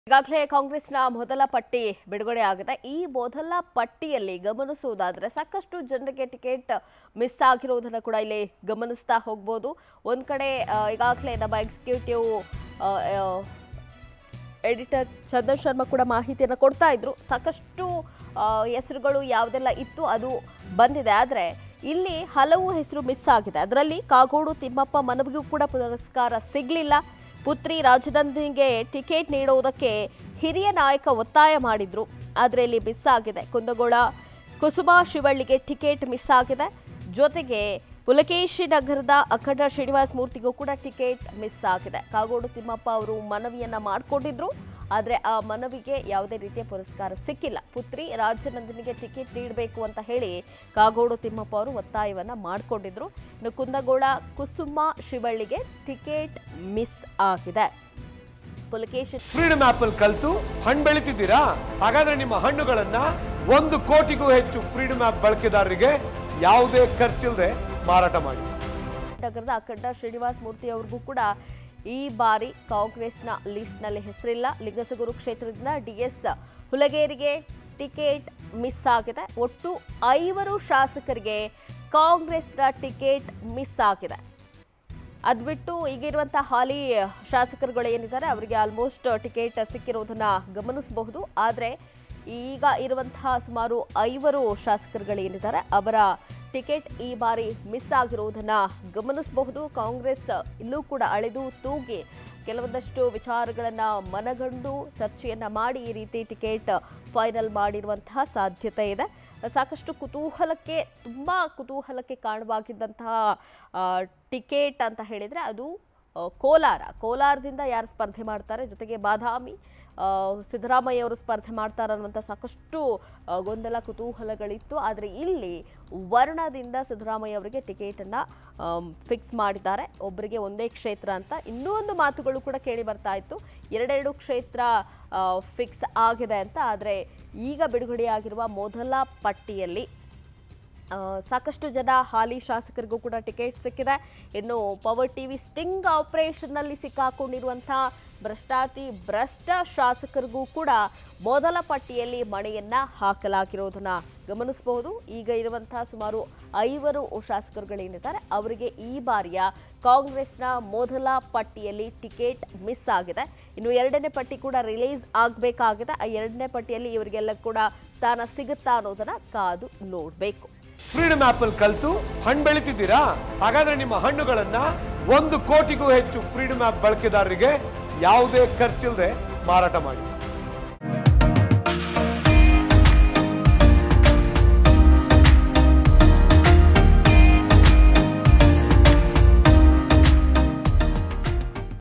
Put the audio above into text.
ಈಗಾಗಲೇ ಕಾಂಗ್ರೆಸ್ನ ಮೊದಲ ಪಟ್ಟಿ ಬಿಡುಗಡೆ ಆಗಿದೆ ಈ ಮೊದಲ ಪಟ್ಟಿಯಲ್ಲಿ ಗಮನಿಸುವುದಾದ್ರೆ ಸಾಕಷ್ಟು ಜನರಿಗೆ ಟಿಕೆಟ್ ಮಿಸ್ ಆಗಿರುವುದನ್ನು ಕೂಡ ಇಲ್ಲಿ ಗಮನಿಸ್ತಾ ಹೋಗ್ಬೋದು ಒಂದ್ ಕಡೆ ಆ, ಈಗಾಗಲೇ ನಮ್ಮ ಎಕ್ಸಿಕ್ಯೂಟಿವ್ ಎಡಿಟರ್ ಚಂದನ್ ಶರ್ಮಾ ಕೂಡ ಮಾಹಿತಿಯನ್ನು ಕೊಡ್ತಾ ಇದ್ರು ಸಾಕಷ್ಟು ಆ, ಹೆಸರುಗಳು ಯಾವುದೆಲ್ಲ ಇತ್ತು ಅದು ಬಂದಿದೆ ಆದರೆ ಇಲ್ಲಿ ಹಲವು ಹೆಸರು ಮಿಸ್ ಆಗಿದೆ ಅದರಲ್ಲಿ ಕಾಗೋಡು ತಿಮ್ಮಪ್ಪ ಮನವಿಗೂ ಕೂಡ ಪುರಸ್ಕಾರ ಸಿಗಲಿಲ್ಲ ಪುತ್ರಿ ರಾಜನಂದಿನಿಗೆ ಟಿಕೆಟ್ ನೀಡುವುದಕ್ಕೆ ಹಿರಿಯ ನಾಯಕ ಒತ್ತಾಯ ಮಾಡಿದ್ರು ಆದರೆ ಇಲ್ಲಿ ಮಿಸ್ ಆಗಿದೆ ಕುಂದಗೋಳ ಕುಸುಮಾ ಶಿವಳ್ಳಿಗೆ ಟಿಕೆಟ್ ಮಿಸ್ ಆಗಿದೆ ಜೊತೆಗೆ ಪುಲಕೇಶಿ ನಗರದ ಅಖಂಡ ಶ್ರೀನಿವಾಸ ಮೂರ್ತಿಗೂ ಕೂಡ ಟಿಕೆಟ್ ಮಿಸ್ ಆಗಿದೆ ಕಾಗೋಡು ತಿಮ್ಮಪ್ಪ ಅವರು ಮನವಿಯನ್ನ ಮಾಡಿಕೊಂಡಿದ್ರು ಆದರೆ ಆ ಮನವಿಗೆ ಯಾವುದೇ ರೀತಿಯ ಪುರಸ್ಕಾರ ಸಿಕ್ಕಿಲ್ಲ ಪುತ್ರಿ ರಾಜನಂದಿನಿಗೆ ಟಿಕೆಟ್ ನೀಡಬೇಕು ಅಂತ ಹೇಳಿ ಕಾಗೋಡು ತಿಮ್ಮಪ್ಪ ಅವರು ಒತ್ತಾಯವನ್ನ ಮಾಡಿಕೊಂಡಿದ್ರು ಇನ್ನು ಕುಂದಗೋಳ ಕುಸುಮ ಶಿವಳ್ಳಿಗೆ ಟಿಕೆಟ್ ಮಿಸ್ ಆಗಿದೆ ಪುಲಕೇಶಿ ಫ್ರೀಡಮ್ ಆಪ್ ಅಲ್ಲಿ ಕಲ್ತು ಹಣ್ಣು ಬೆಳಿತಿದ್ದೀರಾ ಹಾಗಾದ್ರೆ ನಿಮ್ಮ ಹಣ್ಣುಗಳನ್ನ ಒಂದು ಕೋಟಿಗೂ ಹೆಚ್ಚು ಫ್ರೀಡಮ್ ಆಪ್ ಬಳಕೆದಾರರಿಗೆ ಯಾವುದೇ ಖರ್ಚಿಲ್ಲದೆ ಮಾರಾಟ ಮಾಡಿ ನಗರದ ಅಖಂಡ ಶ್ರೀನಿವಾಸ ಮೂರ್ತಿ ಅವ್ರಿಗೂ ಕೂಡ ಈ ಬಾರಿ ಕಾಂಗ್ರೆಸ್ನ ಲಿಸ್ಟ್ನಲ್ಲಿ ಹೆಸರಿಲ್ಲ ಲಿಂಗಸಗೂರು ಕ್ಷೇತ್ರದಿಂದ ಡಿಎಸ್ ಹುಲಗೇರಿಗೆ ಟಿಕೆಟ್ ಮಿಸ್ ಆಗಿದೆ ಒಟ್ಟು ಐವರು ಶಾಸಕರಿಗೆ ಕಾಂಗ್ರೆಸ್ನ ಟಿಕೆಟ್ ಮಿಸ್ ಆಗಿದೆ ಅದು ಬಿಟ್ಟು ಈಗಿರುವಂಥ ಹಾಲಿ ಶಾಸಕರುಗಳು ಏನಿದ್ದಾರೆ ಅವರಿಗೆ ಆಲ್ಮೋಸ್ಟ್ ಟಿಕೆಟ್ ಸಿಕ್ಕಿರೋದನ್ನ ಗಮನಿಸಬಹುದು ಆದರೆ ಈಗ ಇರುವಂತಹ ಸುಮಾರು ಐವರು ಶಾಸಕರುಗಳು ಏನಿದ್ದಾರೆ ಅವರ ಟಿಕೆಟ್ ಈ ಬಾರಿ ಮಿಸ್ ಆಗಿರುವುದನ್ನ ಗಮನಿಸಬಹುದು ಕಾಂಗ್ರೆಸ್ ಇಲ್ಲೂ ಕೂಡ ಅಳೆದು ತೂಗಿ ಕೆಲವೊಂದಷ್ಟು ವಿಚಾರಗಳನ್ನ ಮನಗಂಡು ಚರ್ಚೆಯನ್ನ ಮಾಡಿ ಈ ರೀತಿ ಟಿಕೆಟ್ ಫೈನಲ್ ಮಾಡಿರುವಂತಹ ಸಾಧ್ಯತೆ ಇದೆ ಸಾಕಷ್ಟು ಕುತೂಹಲಕ್ಕೆ ತುಂಬಾ ಕುತೂಹಲಕ್ಕೆ ಕಾರಣವಾಗಿದ್ದಂತಹ ಆ, ಟಿಕೆಟ್ ಅಂತ ಹೇಳಿದ್ರೆ ಅದು ಆ, ಕೋಲಾರ ಕೋಲಾರದಿಂದ ಯಾರು ಸ್ಪರ್ಧೆ ಮಾಡ್ತಾರೆ ಜೊತೆಗೆ ಬಾದಾಮಿ ಆ, ಸಿದ್ದರಾಮಯ್ಯ ಅವರು ಸ್ಪರ್ಧೆ ಮಾಡ್ತಾರೆ ಅನ್ನುವಂಥ ಸಾಕಷ್ಟು ಆ, ಗೊಂದಲ ಕುತೂಹಲಗಳಿತ್ತು ಆದರೆ ಇಲ್ಲಿ ವರ್ಣದಿಂದ ಸಿದ್ದರಾಮಯ್ಯ ಅವರಿಗೆ ಟಿಕೆಟನ್ನು ಫಿಕ್ಸ್ ಮಾಡಿದ್ದಾರೆ ಒಬ್ಬರಿಗೆ ಒಂದೇ ಕ್ಷೇತ್ರ ಅಂತ ಇನ್ನೂ ಒಂದು ಮಾತುಗಳು ಕೂಡ ಕೇಳಿ ಬರ್ತಾ ಇತ್ತು ಎರಡೆರಡು ಕ್ಷೇತ್ರ ಫಿಕ್ಸ್ ಆಗಿದೆ ಅಂತ ಆದರೆ ಈಗ ಬಿಡುಗಡೆಯಾಗಿರುವ ಮೊದಲ ಪಟ್ಟಿಯಲ್ಲಿ ಆ, ಸಾಕಷ್ಟು ಜನ ಹಾಲಿ ಶಾಸಕರಿಗೂ ಕೂಡ ಟಿಕೆಟ್ ಸಿಕ್ಕಿದೆ ಇನ್ನು ಪವರ್ ಟಿವಿ ಸ್ಟಿಂಗ್ ಆಪರೇಷನ್ನಲ್ಲಿ ಸಿಕ್ಕಾಕೊಂಡಿರುವಂಥ ಭ್ರಷ್ಟಾತಿ ಭ್ರಷ್ಟ ಶಾಸಕರಿಗೂ ಕೂಡ ಮೊದಲ ಪಟ್ಟಿಯಲ್ಲಿ ಮಣೆಯನ್ನ ಹಾಕಲಾಗಿರೋದನ್ನ ಗಮನಿಸಬಹುದು ಈಗ ಇರುವಂತಹ ಸುಮಾರು ಐವರು ಶಾಸಕರುಗಳೇನಿದ್ದಾರೆ ಅವರಿಗೆ ಈ ಬಾರಿಯ ಕಾಂಗ್ರೆಸ್ನ ಮೊದಲ ಪಟ್ಟಿಯಲ್ಲಿ ಟಿಕೆಟ್ ಮಿಸ್ ಆಗಿದೆ ಇನ್ನು ಎರಡನೇ ಪಟ್ಟಿ ಕೂಡ ರಿಲೀಸ್ ಆಗಬೇಕಾಗಿದೆ ಆ ಎರಡನೇ ಪಟ್ಟಿಯಲ್ಲಿ ಇವರಿಗೆಲ್ಲ ಕೂಡ ಸ್ಥಾನ ಸಿಗುತ್ತಾ ಅನ್ನೋದನ್ನ ಕಾದು ನೋಡಬೇಕು ಫ್ರೀಡಮ್ ಆಪ್ ಅಲ್ಲಿ ಕಲ್ತು ಹಣ್ಣು ಬೆಳಿತಿದ್ದೀರಾ ಹಾಗಾದ್ರೆ ನಿಮ್ಮ ಹಣ್ಣುಗಳನ್ನ ಒಂದು ಕೋಟಿಗೂ ಹೆಚ್ಚು ಫ್ರೀಡಮ್ ಆಪ್ ಬಳಕೆದಾರರಿಗೆ ಯಾವುದೇ ಖರ್ಚಿಲ್ಲದೆ ಮಾರಾಟ ಮಾಡಿ